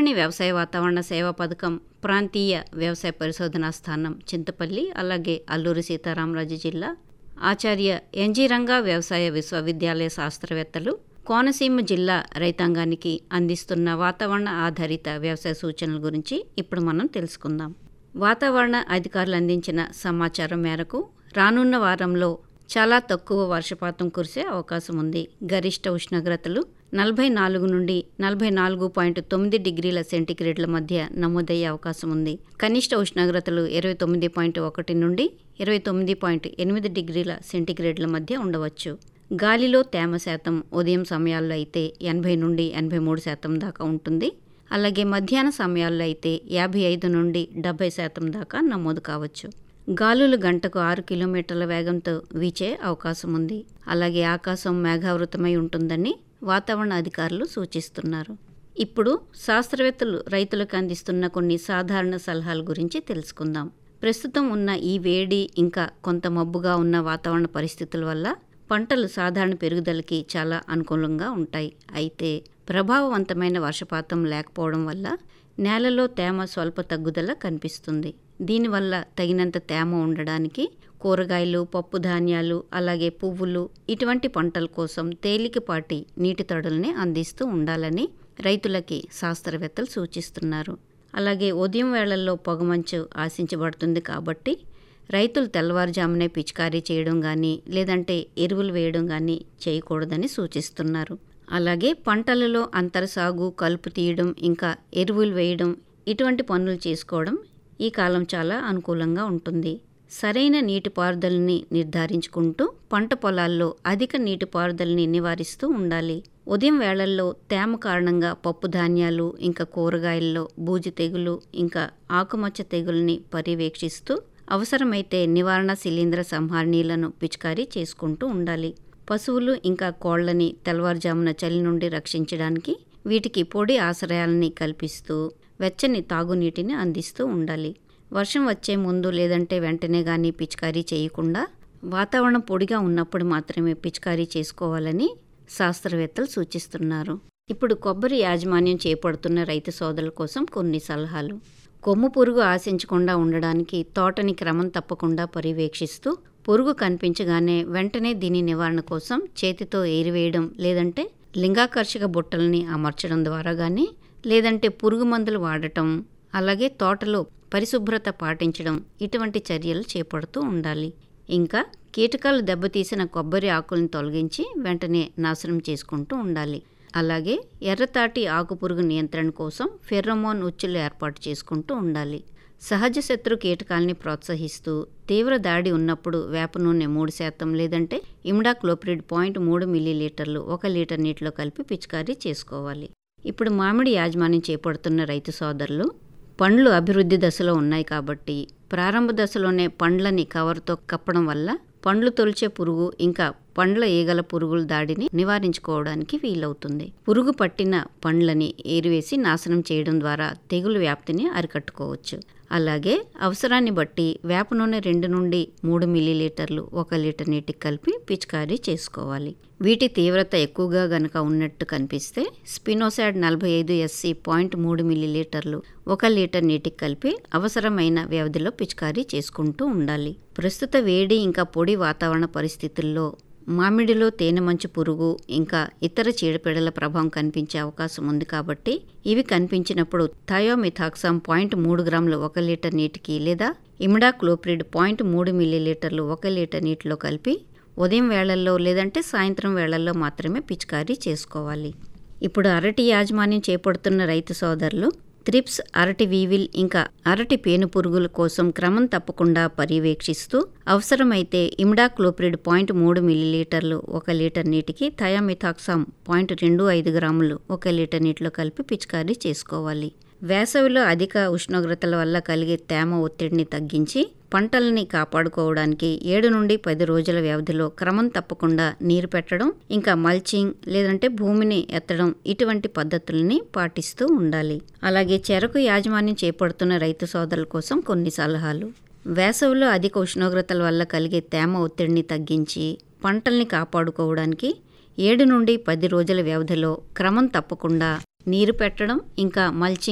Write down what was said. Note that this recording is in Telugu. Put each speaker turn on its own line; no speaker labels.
సింగరేణి వ్యవసాయ వాతావరణ సేవా పథకం ప్రాంతీయ వ్యవసాయ పరిశోధనా స్థానం చింతపల్లి అలాగే అల్లూరి సీతారామరాజు జిల్లా ఆచార్య ఎన్జీ రంగా వ్యవసాయ విశ్వవిద్యాలయ శాస్త్రవేత్తలు కోనసీమ జిల్లా రైతాంగానికి అందిస్తున్న వాతావరణ ఆధారిత వ్యవసాయ సూచనల గురించి ఇప్పుడు మనం తెలుసుకుందాం వాతావరణ అధికారులు అందించిన సమాచారం మేరకు రానున్న వారంలో చాలా తక్కువ వర్షపాతం కురిసే అవకాశం ఉంది గరిష్ట ఉష్ణోగ్రతలు నలభై నాలుగు నుండి నలభై నాలుగు పాయింట్ తొమ్మిది డిగ్రీల సెంటీగ్రేడ్ల మధ్య నమోదయ్యే అవకాశం ఉంది కనిష్ట ఉష్ణోగ్రతలు ఇరవై తొమ్మిది పాయింట్ ఒకటి నుండి ఇరవై తొమ్మిది పాయింట్ ఎనిమిది డిగ్రీల సెంటీగ్రేడ్ల మధ్య ఉండవచ్చు గాలిలో తేమ శాతం ఉదయం సమయాల్లో అయితే ఎనభై నుండి ఎనభై మూడు శాతం దాకా ఉంటుంది అలాగే మధ్యాహ్న సమయాల్లో అయితే యాభై ఐదు నుండి డెబ్బై శాతం దాకా నమోదు కావచ్చు గాలులు గంటకు ఆరు కిలోమీటర్ల వేగంతో వీచే అవకాశం ఉంది అలాగే ఆకాశం మేఘావృతమై ఉంటుందని వాతావరణ అధికారులు సూచిస్తున్నారు ఇప్పుడు శాస్త్రవేత్తలు రైతులకు అందిస్తున్న కొన్ని సాధారణ సలహాల గురించి తెలుసుకుందాం ప్రస్తుతం ఉన్న ఈ వేడి ఇంకా కొంత మబ్బుగా ఉన్న వాతావరణ పరిస్థితుల వల్ల పంటలు సాధారణ పెరుగుదలకి చాలా అనుకూలంగా ఉంటాయి అయితే ప్రభావవంతమైన వర్షపాతం లేకపోవడం వల్ల నేలలో తేమ స్వల్ప తగ్గుదల కనిపిస్తుంది దీనివల్ల తగినంత తేమ ఉండడానికి కూరగాయలు పప్పు ధాన్యాలు అలాగే పువ్వులు ఇటువంటి పంటల కోసం తేలికపాటి నీటి తడుల్ని అందిస్తూ ఉండాలని రైతులకి శాస్త్రవేత్తలు సూచిస్తున్నారు అలాగే ఉదయం వేళల్లో పొగమంచు ఆశించబడుతుంది కాబట్టి రైతులు తెల్లవారుజామునే పిచికారీ చేయడం కానీ లేదంటే ఎరువులు వేయడం కానీ చేయకూడదని సూచిస్తున్నారు అలాగే పంటలలో అంతర సాగు కలుపు తీయడం ఇంకా ఎరువులు వేయడం ఇటువంటి పనులు చేసుకోవడం ఈ కాలం చాలా అనుకూలంగా ఉంటుంది సరైన నీటిపారుదలని నిర్ధారించుకుంటూ పంట పొలాల్లో అధిక నీటిపారుదలని నివారిస్తూ ఉండాలి ఉదయం వేళల్లో తేమ కారణంగా పప్పు ధాన్యాలు ఇంకా కూరగాయల్లో బూజు తెగులు ఇంకా ఆకుమచ్చ తెగుల్ని పర్యవేక్షిస్తూ అవసరమైతే నివారణ శిలీంద్ర సంహారణీలను పిచికారీ చేసుకుంటూ ఉండాలి పశువులు ఇంకా కోళ్లని తెల్లవారుజామున చలి నుండి రక్షించడానికి వీటికి పొడి ఆశ్రయాలని కల్పిస్తూ వెచ్చని తాగునీటిని అందిస్తూ ఉండాలి వర్షం వచ్చే ముందు లేదంటే వెంటనే కానీ పిచికారీ చేయకుండా వాతావరణం పొడిగా ఉన్నప్పుడు మాత్రమే పిచికారీ చేసుకోవాలని శాస్త్రవేత్తలు సూచిస్తున్నారు ఇప్పుడు కొబ్బరి యాజమాన్యం చేపడుతున్న రైతు సోదరుల కోసం కొన్ని సలహాలు కొమ్ము పురుగు ఆశించకుండా ఉండడానికి తోటని క్రమం తప్పకుండా పర్యవేక్షిస్తూ పురుగు కనిపించగానే వెంటనే దీని నివారణ కోసం చేతితో ఏరివేయడం లేదంటే లింగాకర్షక బుట్టల్ని అమర్చడం ద్వారా కానీ లేదంటే పురుగు మందులు వాడటం అలాగే తోటలో పరిశుభ్రత పాటించడం ఇటువంటి చర్యలు చేపడుతూ ఉండాలి ఇంకా కీటకాలు దెబ్బతీసిన కొబ్బరి ఆకులను తొలగించి వెంటనే నాశనం చేసుకుంటూ ఉండాలి అలాగే ఎర్రతాటి ఆకుపురుగు నియంత్రణ కోసం ఫెర్రమోన్ ఉచ్చులు ఏర్పాటు చేసుకుంటూ ఉండాలి సహజ శత్రు కీటకాల్ని ప్రోత్సహిస్తూ తీవ్ర దాడి ఉన్నప్పుడు వేప నూనె మూడు శాతం లేదంటే ఇమ్డాక్లోప్రిడ్ పాయింట్ మూడు మిల్లీలీటర్లు ఒక లీటర్ నీటిలో కలిపి పిచికారీ చేసుకోవాలి ఇప్పుడు మామిడి యాజమాన్యం చేపడుతున్న రైతు సోదరులు పండ్లు అభివృద్ధి దశలో ఉన్నాయి కాబట్టి ప్రారంభ దశలోనే పండ్లని కవర్తో కప్పడం వల్ల పండ్లు తొలిచే పురుగు ఇంకా పండ్ల ఈగల పురుగుల దాడిని నివారించుకోవడానికి వీలవుతుంది పురుగు పట్టిన పండ్లని ఏరివేసి నాశనం చేయడం ద్వారా తెగులు వ్యాప్తిని అరికట్టుకోవచ్చు అలాగే అవసరాన్ని బట్టి వేప నూనె రెండు నుండి మూడు మిల్లీలీటర్లు ఒక లీటర్ నీటికి కలిపి పిచికారీ చేసుకోవాలి వీటి తీవ్రత ఎక్కువగా గనక ఉన్నట్టు కనిపిస్తే స్పినోసాడ్ నలభై ఐదు ఎస్సి పాయింట్ మూడు మిల్లీలీటర్లు ఒక లీటర్ నీటికి కలిపి అవసరమైన వ్యవధిలో పిచికారీ చేసుకుంటూ ఉండాలి ప్రస్తుత వేడి ఇంకా పొడి వాతావరణ పరిస్థితుల్లో మామిడిలో తేనె మంచు పురుగు ఇంకా ఇతర చీడపీడల ప్రభావం కనిపించే అవకాశం ఉంది కాబట్టి ఇవి కనిపించినప్పుడు థయోమిథాక్సామ్ పాయింట్ మూడు గ్రాములు ఒక లీటర్ నీటికి లేదా ఇమిడాక్లోప్రిడ్ పాయింట్ మూడు మిల్లీలీటర్లు ఒక లీటర్ నీటిలో కలిపి ఉదయం వేళల్లో లేదంటే సాయంత్రం వేళల్లో మాత్రమే పిచికారీ చేసుకోవాలి ఇప్పుడు అరటి యాజమాన్యం చేపడుతున్న రైతు సోదరులు త్రిప్స్ అరటి వీవిల్ ఇంకా అరటి పేను పురుగుల కోసం క్రమం తప్పకుండా పర్యవేక్షిస్తూ అవసరమైతే ఇమిడాక్లోప్రిడ్ పాయింట్ మూడు మిల్లీలీటర్లు ఒక లీటర్ నీటికి థయామిథాక్సామ్ పాయింట్ రెండు ఐదు గ్రాములు ఒక లీటర్ నీటిలో కలిపి పిచికారీ చేసుకోవాలి వేసవిలో అధిక ఉష్ణోగ్రతల వల్ల కలిగే తేమ ఒత్తిడిని తగ్గించి పంటల్ని కాపాడుకోవడానికి ఏడు నుండి పది రోజుల వ్యవధిలో క్రమం తప్పకుండా నీరు పెట్టడం ఇంకా మల్చింగ్ లేదంటే భూమిని ఎత్తడం ఇటువంటి పద్ధతుల్ని పాటిస్తూ ఉండాలి అలాగే చెరకు యాజమాన్యం చేపడుతున్న రైతు సోదరుల కోసం కొన్ని సలహాలు వేసవిలో అధిక ఉష్ణోగ్రతల వల్ల కలిగే తేమ ఒత్తిడిని తగ్గించి పంటల్ని కాపాడుకోవడానికి ఏడు నుండి పది రోజుల వ్యవధిలో క్రమం తప్పకుండా నీరు పెట్టడం ఇంకా మల్చింగ్